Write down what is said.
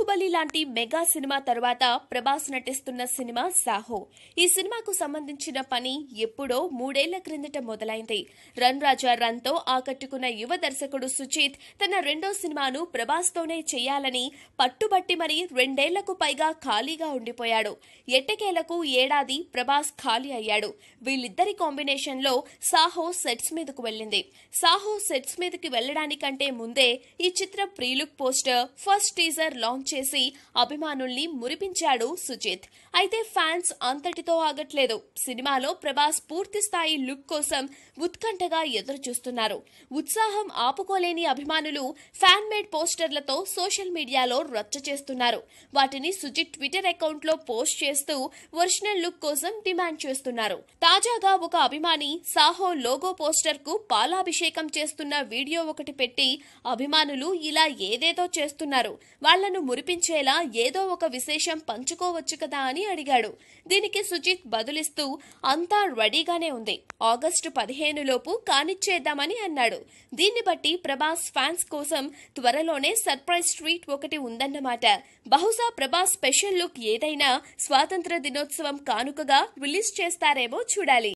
బాహుబలి లాంటి mega cinema తరువాత ప్రభాస్ నటిస్తున్న సినిమా సాహో ఈ సినిమాకు సంబంధించిన పని ఎప్పుడో మూడేళ్ల క్రిందట మొదలైంది రన్ రాజా రన్ తో ఆకట్టుకున్న యువ దర్శకుడు సుచిత్ తన రెండో సినిమాను ప్రభాస్ తోనే చేయాలని పట్టుబట్టి మరి రెండేళ్లకు పైగా ఖాళీగా ఉండిపోయాడు ఎట్టకేలకు ఏడాది ప్రభాస్ ఖాళీ అయ్యాడు వీళ్ళిద్దరి కాంబినేషన్ లో సాహో సెట్స్ మీదకు వెళ్ళింది సాహో సెట్స్ మీదకి వెళ్లడానికంటే ముందే ఈ చిత్ర prelook poster first teaser launch చేసి అభిమానుల్ని మురిపించాడు సుజిత్ అయితే ఫ్యాన్స్ అంతటితో ఆగట్లేదు సినిమాలో ప్రభాస్ పూర్తి స్థాయి లుక్ కోసం ఉత్కంఠగా ఎదురు చూస్తున్నారు ఉత్సాహం ఆపుకోలేని అభిమానులు ఫ్యాన్ మేడ్ పోస్టర్లతో సోషల్ మీడియాలో రచ్చ చేస్తున్నారు వాటిని సుజిత్ ట్విట్టర్ అకౌంట్ లో పోస్ట్ చేస్తూ ఒరిజినల్ లుక్ కోసం డిమాండ్ చేస్తున్నారు తాజాగా ఒక అభిమాని సాహో లోగో పోస్టర్ కు పాలాభిషేకం చేస్తున్న వీడియో ఒకటి పెట్టి అభిమానులు ఇలా ఏదేదో చేస్తున్నారు వాళ్లను మురిపించేలా ఏదో ఒక విశేషం పంచుకోవచ్చు కదా అని అడిగాడు దీనికి సుజిత్ బదులిస్తూ అంతా రెడీగానే ఉంది ఆగస్టు పదిహేను లోపు కానిచ్చేద్దామని అన్నాడు దీన్ని బట్టి ప్రభాస్ ఫ్యాన్స్ కోసం త్వరలోనే సర్ప్రైజ్ ట్వీట్ ఒకటి ఉందన్నమాట బహుశా ప్రభాస్ స్పెషల్ లుక్ ఏదైనా స్వాతంత్ర దినోత్సవం కానుకగా రిలీజ్ చేస్తారేమో చూడాలి